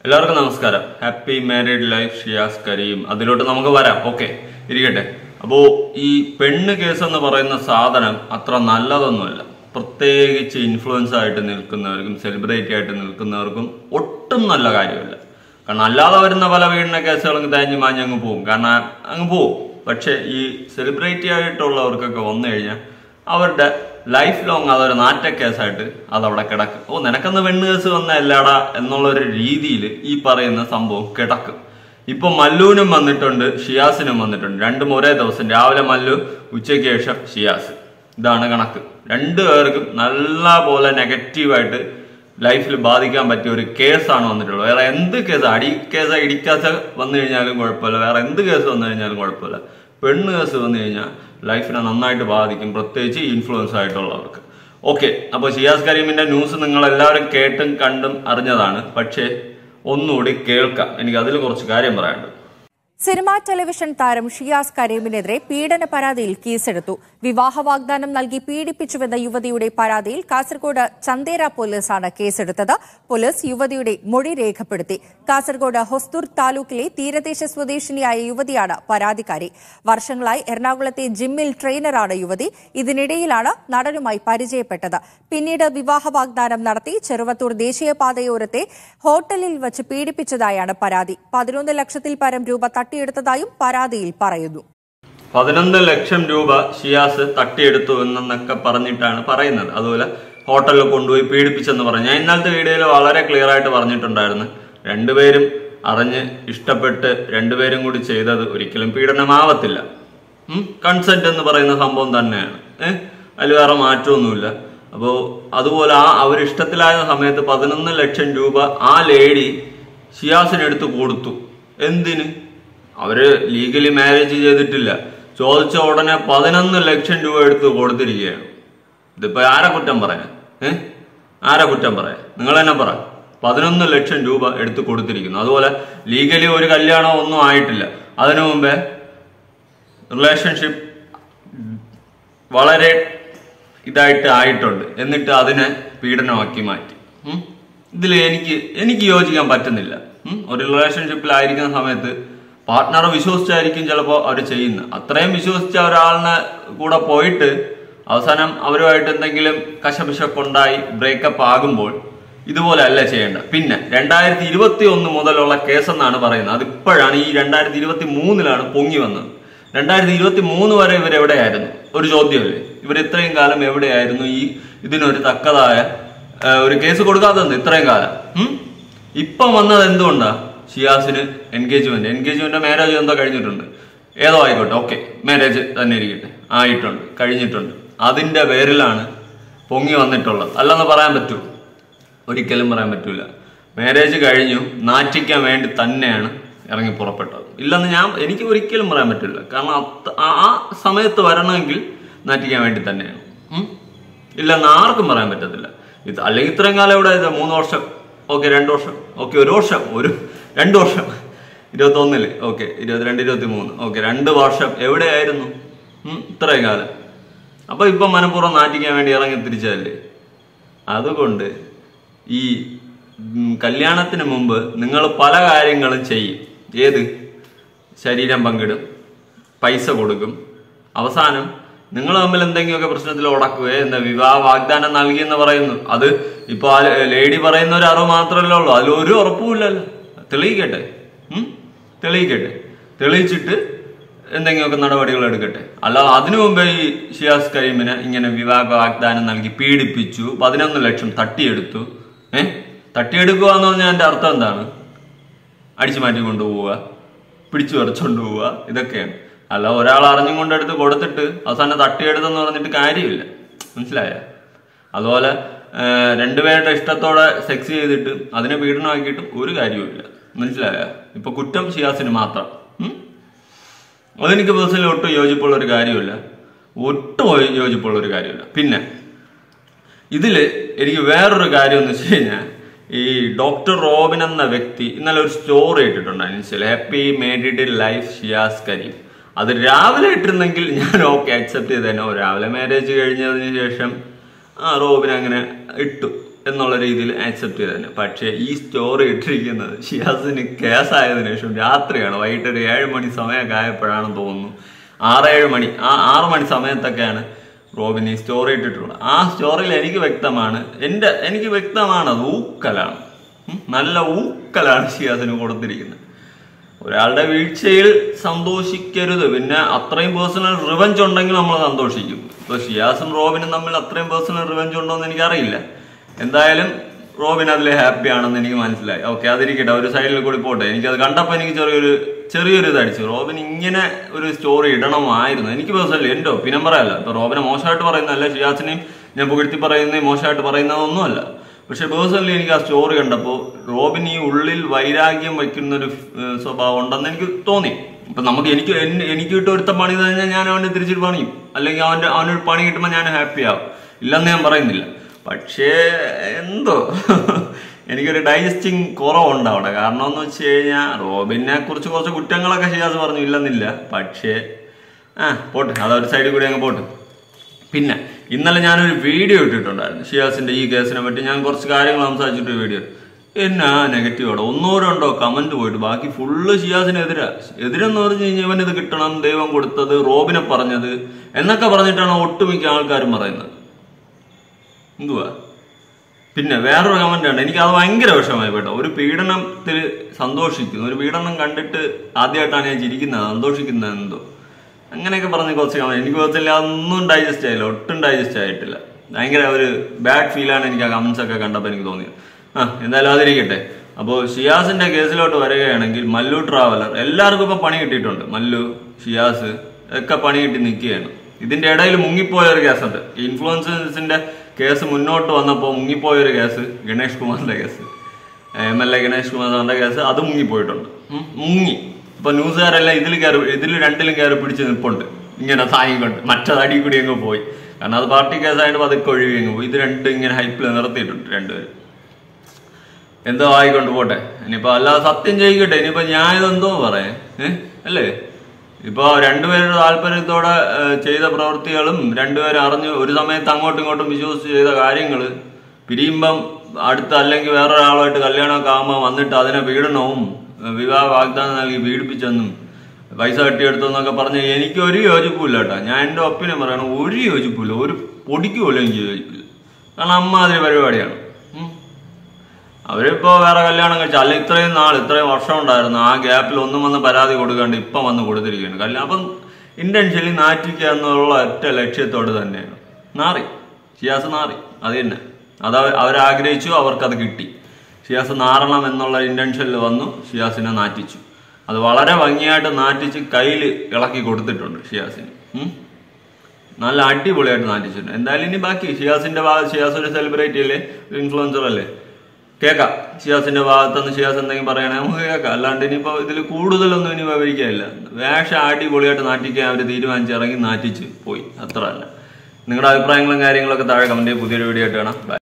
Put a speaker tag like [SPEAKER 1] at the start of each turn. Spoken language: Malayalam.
[SPEAKER 1] എല്ലാവർക്കും നമസ്കാരം happy married life Shiyas Kareem അതിലോട്ട് നമുക്ക് വരാം ഓക്കെ ഇരിക്കട്ടെ അപ്പോ ഈ പെണ്ണ് കേസ് എന്ന് പറയുന്ന സാധനം അത്ര നല്ലതൊന്നുമല്ല പ്രത്യേകിച്ച് ഇൻഫ്ലുവൻസ് ആയിട്ട് നിൽക്കുന്നവർക്കും സെലിബ്രിറ്റി ആയിട്ട് നിൽക്കുന്നവർക്കും ഒട്ടും നല്ല കാര്യമല്ല കാരണം അല്ലാതെ വരുന്ന പല പീഡന കേസുകളും തേഞ്ഞ് മാഞ്ഞ് അങ്ങ് പോകും കാരണം അങ്ങ് പോകും പക്ഷെ ഈ സെലിബ്രിറ്റി ആയിട്ടുള്ളവർക്കൊക്കെ വന്നു കഴിഞ്ഞാൽ അവരുടെ ലൈഫ് ലോങ് അതൊരു നാറ്റ കേസായിട്ട് അതവിടെ കിടക്കും ഓ നിനക്കെന്ന് പെണ്ണ് കേസ് വന്ന എല്ലാടാ എന്നുള്ളൊരു രീതിയിൽ ഈ പറയുന്ന സംഭവം കിടക്കും ഇപ്പൊ മല്ലുവിനും വന്നിട്ടുണ്ട് ഷിയാസിനും വന്നിട്ടുണ്ട് രണ്ടും ഒരേ ദിവസം രാവിലെ മല്ലു ഉച്ചയ്ക്ക് ശേഷം ഷിയാസ് ഇതാണ് കണക്ക് രണ്ടു പേർക്കും നല്ല പോലെ നെഗറ്റീവായിട്ട് ലൈഫിൽ ബാധിക്കാൻ പറ്റിയ ഒരു കേസാണ് വന്നിട്ടുള്ളത് വേറെ എന്ത് കേസ് അടി കേസ് ഇടിക്കാസ് വന്നു കഴിഞ്ഞാലും കുഴപ്പമില്ല വേറെ എന്ത് കേസ് വന്നു കഴിഞ്ഞാലും കുഴപ്പമില്ല പെണ്ണ് കേസ് വന്നു കഴിഞ്ഞാൽ ലൈഫിനെ നന്നായിട്ട് ബാധിക്കും പ്രത്യേകിച്ച് ഇൻഫ്ലുവൻസ് ആയിട്ടുള്ളവർക്ക് ഓക്കെ അപ്പോൾ ഷിയാസ് കരീമിന്റെ ന്യൂസ് നിങ്ങൾ എല്ലാവരും കേട്ടും കണ്ടും അറിഞ്ഞതാണ് പക്ഷേ ഒന്നുകൂടി കേൾക്കാം എനിക്ക് അതിൽ കുറച്ച് കാര്യം പറയാനുണ്ട്
[SPEAKER 2] സിനിമാ ടെലിവിഷൻ താരം ഷിയാസ് കരീമിനെതിരെ പീഡന പരാതിയിൽ കേസെടുത്തു വിവാഹ വാഗ്ദാനം നൽകി പീഡിപ്പിച്ചുവെന്ന യുവതിയുടെ പരാതിയിൽ കാസർഗോഡ് ചന്തേര പോലീസാണ് കേസെടുത്തത് പോലീസ് യുവതിയുടെ മൊഴി രേഖപ്പെടുത്തി കാസർഗോഡ് ഹൊസ്ദൂർ താലൂക്കിലെ തീരദേശ സ്വദേശിനിയായ യുവതിയാണ് പരാതിക്കാരി വർഷങ്ങളായി എറണാകുളത്തെ ജിമ്മിൽ ട്രെയിനറാണ് യുവതി ഇതിനിടയിലാണ് നടനുമായി പരിചയപ്പെട്ടത് പിന്നീട് വിവാഹ വാഗ്ദാനം നടത്തി ചെറുവത്തൂർ ദേശീയപാതയോരത്തെ ഹോട്ടലിൽ വച്ച് പീഡിപ്പിച്ചതായാണ് പരാതി പതിനൊന്ന് ലക്ഷത്തിൽ പരം രൂപ തട്ടിയെടുത്തതായും പരാതിയിൽ പറയുന്നു
[SPEAKER 1] പതിനൊന്ന് ലക്ഷം രൂപ ഷിയാസ് തട്ടിയെടുത്തു എന്നൊക്കെ പറഞ്ഞിട്ടാണ് പറയുന്നത് അതുപോലെ ഹോട്ടലിൽ കൊണ്ടുപോയി പീഡിപ്പിച്ചെന്ന് പറഞ്ഞു ഞാൻ ഇന്നലത്തെ വീഡിയോയിൽ വളരെ ക്ലിയർ ആയിട്ട് പറഞ്ഞിട്ടുണ്ടായിരുന്നു രണ്ടുപേരും അറിഞ്ഞ് ഇഷ്ടപ്പെട്ട് രണ്ടുപേരും കൂടി ചെയ്തത് ഒരിക്കലും പീഡനമാവത്തില്ല കൺസെന്റ് എന്ന് പറയുന്ന സംഭവം തന്നെയാണ് ഏഹ് അതിൽ വേറെ മാറ്റമൊന്നുമില്ല അപ്പോൾ അതുപോലെ ആ അവർ ഇഷ്ടത്തിലായ സമയത്ത് പതിനൊന്ന് ലക്ഷം രൂപ ആ ലേഡി ഷിയാസിന് എടുത്ത് കൊടുത്തു എന്തിന് അവര് ലീഗലി മാരേജ് ചെയ്തിട്ടില്ല ചോദിച്ച ഉടനെ പതിനൊന്ന് ലക്ഷം രൂപ എടുത്ത് കൊടുത്തിരിക്കുകയാണ് ഇതിപ്പോ ആരെ കുറ്റം പറയാൻ ഏ ആരെ കുറ്റം പറയാൻ നിങ്ങൾ തന്നെ പറ പതിനൊന്ന് ലക്ഷം രൂപ എടുത്ത് കൊടുത്തിരിക്കുന്നു അതുപോലെ ലീഗലി ഒരു കല്യാണം ഒന്നും ആയിട്ടില്ല അതിനു മുമ്പേ റിലേഷൻഷിപ്പ് വളരെ ഇതായിട്ട് ആയിട്ടുണ്ട് എന്നിട്ട് അതിനെ പീഡനമാക്കി മാറ്റി ഇതിൽ എനിക്ക് എനിക്ക് യോജിക്കാൻ പറ്റുന്നില്ല ഉം? ഒരു റിലേഷൻഷിപ്പിലായിരിക്കുന്ന സമയത്ത് പാർട്ട്ണറെ വിശ്വസിച്ചായിരിക്കും ചിലപ്പോൾ അവർ ചെയ്യുന്നത് അത്രയും വിശ്വസിച്ച ഒരാളിനെ കൂടെ പോയിട്ട് അവസാനം അവരുമായിട്ട് എന്തെങ്കിലും കശപിശക്കുണ്ടായി ബ്രേക്കപ്പ് ആകുമ്പോൾ ഇതുപോലെ അല്ല ചെയ്യേണ്ടത് പിന്നെ രണ്ടായിരത്തി ഇരുപത്തി ഒന്ന് മുതലുള്ള കേസെന്നാണ് പറയുന്നത് അതിപ്പോഴാണ് ഈ രണ്ടായിരത്തി ഇരുപത്തി മൂന്നിലാണ് പൊങ്ങി വന്നത് രണ്ടായിരത്തി ഇരുപത്തി മൂന്ന് വരെ ഇവർ എവിടെയായിരുന്നു ഒരു ചോദ്യമല്ലേ ഇവർ ഇത്രയും കാലം എവിടെയായിരുന്നു ഈ ഇതിനൊരു തക്കതായ ആ, ഒരു കേസ് കൊടുക്കാത്തത് ഇത്രയും കാലം ഉം? ഇപ്പം വന്നത് എന്തുകൊണ്ടാ ഷിയാസിന് എൻഗേജ്മെന്റ് എൻഗേജ്മെന്റ് മാരേജ് എന്തോ കഴിഞ്ഞിട്ടുണ്ട് ഏതോ ആയിക്കോട്ടെ ഓക്കെ മാരേജ് തന്നെ ഇരിക്കട്ടെ ആയിട്ടുണ്ട് കഴിഞ്ഞിട്ടുണ്ട് അതിന്റെ പേരിലാണ് പൊങ്ങി വന്നിട്ടുള്ളത് അല്ലെന്ന് പറയാൻ പറ്റുമോ ഒരിക്കലും പറയാൻ പറ്റൂല മാരേജ് കഴിഞ്ഞു നാറ്റിക്കാൻ വേണ്ടി തന്നെയാണ് ഇറങ്ങി പുറപ്പെട്ടത് ഇല്ലെന്ന് ഞാൻ എനിക്ക് ഒരിക്കലും പറയാൻ പറ്റില്ല കാരണം അത്ത- ആ ആ സമയത്ത് വരണമെങ്കിൽ നാറ്റിക്കാൻ വേണ്ടി തന്നെയാണ് ഉം? ഇല്ലെന്ന് ആർക്കും പറയാൻ പറ്റത്തില്ല ഇത് അല്ലെങ്കിൽ ഇത്രയും കാലം ഇവിടെ ഇത് മൂന്ന് വർഷം ഓക്കെ രണ്ട് വർഷം ഓക്കെ ഒരു വർഷം ഒരു രണ്ട് വർഷം ഇരുപത്തൊന്നില് ഓക്കെ ഇരുപത്തിരണ്ട് ഇരുപത്തി മൂന്ന് ഓക്കെ രണ്ട് വർഷം എവിടെയായിരുന്നു ഉം? ഇത്രയും കാലം അപ്പൊ ഇപ്പൊ മനഃപൂർവ്വം നാറ്റിക്കാൻ വേണ്ടി ഇറങ്ങി തിരിച്ചതല്ലേ അതുകൊണ്ട് ഈ ഉം, കല്യാണത്തിന് മുമ്പ് നിങ്ങൾ പല കാര്യങ്ങളും ചെയ്യും ഏത് ശരീരം പങ്കിടും പൈസ കൊടുക്കും അവസാനം നിങ്ങൾ തമ്മിൽ എന്തെങ്കിലുമൊക്കെ പ്രശ്നത്തിൽ ഉടക്കുകയോ എന്താ വിവാഹ വാഗ്ദാനം നൽകി എന്ന് പറയുന്നു അത് ഇപ്പൊ ആ ലേഡി പറയുന്ന ഒരു അറിവ് മാത്രമല്ലേ ഉള്ളൂ അതിലൊരു ഉറപ്പുമില്ലല്ലോ തെളിയിക്കട്ടെ ഉം? തെളിയിക്കട്ടെ തെളിയിച്ചിട്ട് എന്തെങ്കിലുമൊക്കെ നടപടികൾ എടുക്കട്ടെ അല്ലാതെ അതിനു മുമ്പേ ഈ ഷിയാസ് കരീമിനെ ഇങ്ങനെ വിവാഹ വാഗ്ദാനം നൽകി പീഡിപ്പിച്ചു പതിനൊന്ന് ലക്ഷം തട്ടിയെടുത്തു ഏ തട്ടിയെടുക്കുക എന്ന് പറഞ്ഞാൽ എന്റെ അർത്ഥം എന്താണ് അടിച്ചു മാറ്റി കൊണ്ടുപോവുക പിടിച്ചു പറിച്ചുകൊണ്ട് പോവുക ഇതൊക്കെയാണ് അല്ല ഒരാൾ അറിഞ്ഞും കൊണ്ടെടുത്ത് കൊടുത്തിട്ട് അവസാനം തട്ടിയെടുത്തെന്ന് പറഞ്ഞിട്ട് കാര്യമില്ല മനസ്സിലായ അതുപോലെ ആ, രണ്ടുപേരുടെ ഇഷ്ടത്തോടെ സെക്സ് ചെയ്തിട്ട് അതിനെ പീഡനമാക്കിയിട്ടും ഒരു കാര്യവുമില്ല മനസ്സിലായ ഇപ്പൊ കുറ്റം ഷിയാസിന് മാത്രം ഉം? അതെനിക്ക് പേഴ്സണലി ഒട്ടും യോജിപ്പുള്ള ഒരു കാര്യമില്ല ഒട്ടും യോജിപ്പുള്ള ഒരു കാര്യമില്ല പിന്നെ ഇതില് എനിക്ക് വേറൊരു കാര്യം എന്ന് വെച്ച് കഴിഞ്ഞാൽ ഈ ഡോക്ടർ റോബിൻ എന്ന വ്യക്തി ഇന്നലെ ഒരു സ്റ്റോറി ഇട്ടിട്ടുണ്ട് ഇൻസ്റ്റയിൽ happy married life Shiyas Kareem അത് രാവിലെ ഇട്ടിരുന്നെങ്കിൽ ഞാൻ ഓക്കെ അക്സെപ്റ്റ് ചെയ്തേനോ രാവിലെ മാരേജ് കഴിഞ്ഞതിന് ശേഷം ആ റോബിൻ അങ്ങനെ ഇട്ടു എന്നുള്ള രീതിയിൽ ആക്സെപ്റ്റ് ചെയ്തതന്നെ പക്ഷേ ഈ സ്റ്റോറി ഇട്ടിരിക്കുന്നത് ഷിയാസിന് കേസായതിനു ശേഷം രാത്രിയാണ് വൈകിട്ട് ഒരു ഏഴ് മണി സമയമൊക്കെ ആയപ്പോഴാണെന്ന് തോന്നുന്നു ആറേഴ് മണി ആ ആറ് മണി സമയത്തൊക്കെയാണ് റോബിൻ ഈ സ്റ്റോറി ഇട്ടിട്ടുള്ളത് ആ സ്റ്റോറിയിൽ എനിക്ക് വ്യക്തമാണ് എൻ്റെ എനിക്ക് വ്യക്തമാണ് അത് ഊക്കലാണ് ഉം, നല്ല ഊക്കലാണ് ഷിയാസിന് കൊടുത്തിരിക്കുന്നത് ഒരാളുടെ വീഴ്ചയിൽ സന്തോഷിക്കരുത് പിന്നെ അത്രയും പേഴ്സണൽ റിവഞ്ച് ഉണ്ടെങ്കിൽ നമ്മൾ സന്തോഷിക്കും ഇപ്പൊ ഷിയാസും റോബിനും തമ്മിൽ അത്രയും പേഴ്സണൽ റിവഞ്ച് ഉണ്ടോ എന്ന് എനിക്കറിയില്ല എന്തായാലും റോബിൻ അതിൽ ഹാപ്പി ആണെന്ന് എനിക്ക് മനസ്സിലായി ഓക്കെ അതിരിക്കട്ടെ ഒരു സൈഡിൽ കൂടി പോട്ടെ എനിക്കത് കണ്ടപ്പോൾ എനിക്ക് ചെറിയൊരു ചെറിയൊരു ഇതടിച്ചു റോബിൻ ഇങ്ങനെ ഒരു സ്റ്റോറി ഇടണമായിരുന്നു എനിക്ക് പേഴ്സണലി എൻ്റെ ഒപ്പീനിയൻ പറയാമല്ല ഇപ്പൊ റോബിനെ മോശമായിട്ട് പറയുന്നതല്ല ഷിയാസിനെയും ഞാൻ പുകഴ്ത്തി പറയുന്നതും മോശമായിട്ട് പറയുന്നതൊന്നുമല്ല പക്ഷെ പേഴ്സണലി എനിക്ക് ആ സ്റ്റോറി കണ്ടപ്പോൾ റോബിൻ ഈ ഉള്ളിൽ വൈരാഗ്യം വയ്ക്കുന്ന ഒരു ഏഹ്, സ്വഭാവം ഉണ്ടെന്ന് എനിക്ക് തോന്നി ഇപ്പൊ നമുക്ക് എനിക്ക് എന്നെ- എനിക്ക് കിട്ടും ഒരുത്ത പണി കഴിഞ്ഞാൽ ഞാൻ അവന്റെ തിരിച്ചിട്ട് പണിയും അല്ലെങ്കിൽ അവന്റെ അവനൊരു പണി കിട്ടുമ്പോൾ ഞാൻ ഹാപ്പി ആവും ഇല്ലെന്ന് ഞാൻ പറയുന്നില്ല പക്ഷേ എന്തോ എനിക്കൊരു ഡൈജസ്റ്റിംഗ് കുറവുണ്ട് അവിടെ കാരണം എന്ന് വെച്ച് കഴിഞ്ഞാൽ റോബിനെ കുറിച്ച് കുറച്ച് കുറ്റങ്ങളൊക്കെ ഷിയാസ് പറഞ്ഞു ഇല്ലെന്നില്ല പക്ഷേ ആ പോട്ടെ അതൊരു സൈഡിൽ കൂടി അങ്ങ് പോട്ടെ പിന്നെ ഇന്നലെ ഞാനൊരു വീഡിയോ ഇട്ടിട്ടുണ്ടായിരുന്നു ഷിയാസിന്റെ ഈ കേസിനെ പറ്റി ഞാൻ കുറച്ച് കാര്യങ്ങൾ സംസാരിച്ചിട്ട് വീഡിയോ എന്നാ നെഗറ്റീവോടെ ഒന്നോ രണ്ടോ കമന്റ് പോയിട്ട് ബാക്കി ഫുള്ള് ഷിയാസിനെതിരാ എതിരെന്ന് പറഞ്ഞു കഴിഞ്ഞാൽ ഇവൻ ഇത് കിട്ടണം ദൈവം കൊടുത്തത് റോബിനെ പറഞ്ഞത് എന്നൊക്കെ പറഞ്ഞിട്ടാണ് ഒട്ടുമിക്ക ആൾക്കാരും പറയുന്നത് എന്തുവാ പിന്നെ വേറൊരു കമന്റ് ഉണ്ട് എനിക്ക് അത് ഭയങ്കര വിഷമമായി കേട്ടോ ഒരു പീഡനത്തിൽ സന്തോഷിക്കുന്നു ഒരു പീഡനം കണ്ടിട്ട് ആദ്യമായിട്ടാണ് ഞാൻ ചിരിക്കുന്നത് സന്തോഷിക്കുന്നത് എന്തോ അങ്ങനെയൊക്കെ പറഞ്ഞ് കുറച്ച് കമന്റ് എനിക്ക് കുറച്ചില്ല അതൊന്നും ഡൈജസ്റ്റ് ആയില്ല ഒട്ടും ഡൈജസ്റ്റ് ആയിട്ടില്ല ഭയങ്കര ഒരു ബാഡ് ഫീലാണ് എനിക്ക് ആ കമന്റ്സ് ഒക്കെ കണ്ടപ്പോൾ എനിക്ക് തോന്നിയത് ആ എന്തായാലും അതിരിക്കട്ടെ അപ്പോൾ ഷിയാസിന്റെ കേസിലോട്ട് വരികയാണെങ്കിൽ മല്ലു ട്രാവലർ എല്ലാവർക്കും ഇപ്പൊ പണി കിട്ടിയിട്ടുണ്ട് മല്ലു ഷിയാസ് ഒക്കെ പണി കിട്ടി നിൽക്കുകയാണ് ഇതിന്റെ ഇടയിൽ മുങ്ങിപ്പോയ ഒരു കേസുണ്ട് ഇൻഫ്ലുവൻസേഴ്സിന്റെ കേസ് മുന്നോട്ട് വന്നപ്പോൾ മുങ്ങിപ്പോയ ഒരു കേസ് ഗണേഷ് കുമാറിന്റെ case M L A Ganesh Kumar സാറിന്റെ കേസ് അത് മുങ്ങിപ്പോയിട്ടുണ്ട് ഉം, മുങ്ങി ഇപ്പൊ ന്യൂസുകാരെല്ലാം ഇതിൽ കയറി ഇതിൽ രണ്ടിലും കയറി പിടിച്ച് നിൽപ്പുണ്ട് ഇങ്ങനെ താങ്ങിക്കൊണ്ട് മറ്റത് അടി കൂടി അങ്ങ് പോയി കാരണം അത് പാർട്ടി കേസായിട്ട് പതുക്കെ ഒഴുകി അങ്ങ് പോയി ഇത് രണ്ടും ഇങ്ങനെ ഹൈപ്പിൽ നിർത്തിയിട്ടുണ്ട് രണ്ടുപേരും എന്തോ ആയിക്കൊണ്ട് പോട്ടെ ഇനിയിപ്പോ അല്ലാതെ സത്യം ചെയ്യിക്കട്ടെ ഇനിയിപ്പോ ഞാൻ ഇതെന്തോ പറയാൻ ഏഹ് അല്ലേ ഇപ്പൊ രണ്ടുപേരുടെ താല്പര്യത്തോടെ ഏഹ്, ചെയ്ത പ്രവൃത്തികളും രണ്ടുപേരും അറിഞ്ഞ് ഒരു സമയത്ത് അങ്ങോട്ടും ഇങ്ങോട്ടും വിശ്വസിച്ച് ചെയ്ത കാര്യങ്ങള് പിരിയുമ്പം അടുത്ത അല്ലെങ്കിൽ വേറൊരാളുമായിട്ട് കല്യാണമൊക്കെ ആകുമ്പോൾ വന്നിട്ട് അതിനെ പീഡനവും ഏഹ്, വിവാഹ വാഗ്ദാനം നൽകി പീഡിപ്പിച്ചെന്നും പൈസ കെട്ടിയെടുത്തെന്നൊക്കെ പറഞ്ഞ് എനിക്ക് ഒരു യോജിപ്പില്ല കേട്ടോ ഞാൻ എൻ്റെ ഒപ്പിനെ പറയണം ഒരു യോജിപ്പില്ല ഒരു പൊടിക്ക് പോലും എനിക്ക് യോജിപ്പില്ല കാരണം അമ്മാതിരി പരിപാടിയാണ് ഉം. അവരിപ്പോ വേറെ കല്യാണം കഴിച്ച അല്ല ഇത്രയും നാൾ ഇത്രയും വർഷം ഉണ്ടായിരുന്നു ആ ഗ്യാപ്പിൽ ഒന്നും വന്ന് പരാതി കൊടുക്കാണ്ട് ഇപ്പം വന്ന് കൊടുത്തിരിക്കുകയാണ് കല്യാണം അപ്പം ഇന്റൻഷ്യലി നാറ്റിക്കുക എന്നുള്ള ഒറ്റ ലക്ഷ്യത്തോട് തന്നെയാണ് നാറി ഷിയാസ് നാറി അത് തന്നെ അത് അവ- അവരാഗ്രഹിച്ചു അവർക്കത് കിട്ടി ഷിയാസ് നാറണം എന്നുള്ള ഇന്റൻഷനിൽ വന്നു ഷിയാസിനെ നാറ്റിച്ചു അത് വളരെ ഭംഗിയായിട്ട് നാറ്റിച്ച് കയ്യിൽ ഇളക്കി കൊടുത്തിട്ടുണ്ട് ഷിയാസിന് ഉം. നല്ല അടിപൊളിയായിട്ട് നാട്ടിച്ചിട്ടുണ്ട് എന്തായാലും ഇനി ബാക്കി ഷിയാസിന്റെ ഭാഗം ഷിയാസ് ഒരു സെലിബ്രിറ്റി അല്ലേ ഇൻഫ്ലുവൻസർ അല്ലേ കേൾക്കാം ഷിയാസിന്റെ ഭാഗത്തുനിന്ന് ഷിയാസ് എന്തെങ്കിലും പറയണേ നമുക്ക് കേൾക്കാം അല്ലാണ്ട് ഇനിയിപ്പോ ഇതിൽ കൂടുതലൊന്നും ഇനി വിവരിക്കാനില്ല വേഷം അടിപൊളിയായിട്ട് നാട്ടിക്കാൻ അവർ തീരുമാനിച്ച് ഇറങ്ങി നാറ്റിച്ച് പോയി അത്ര അല്ല നിങ്ങളുടെ അഭിപ്രായങ്ങളും കാര്യങ്ങളൊക്കെ താഴെ കമന്റ് പുതിയൊരു വീഡിയോ ആയിട്ട് കാണാം Bye.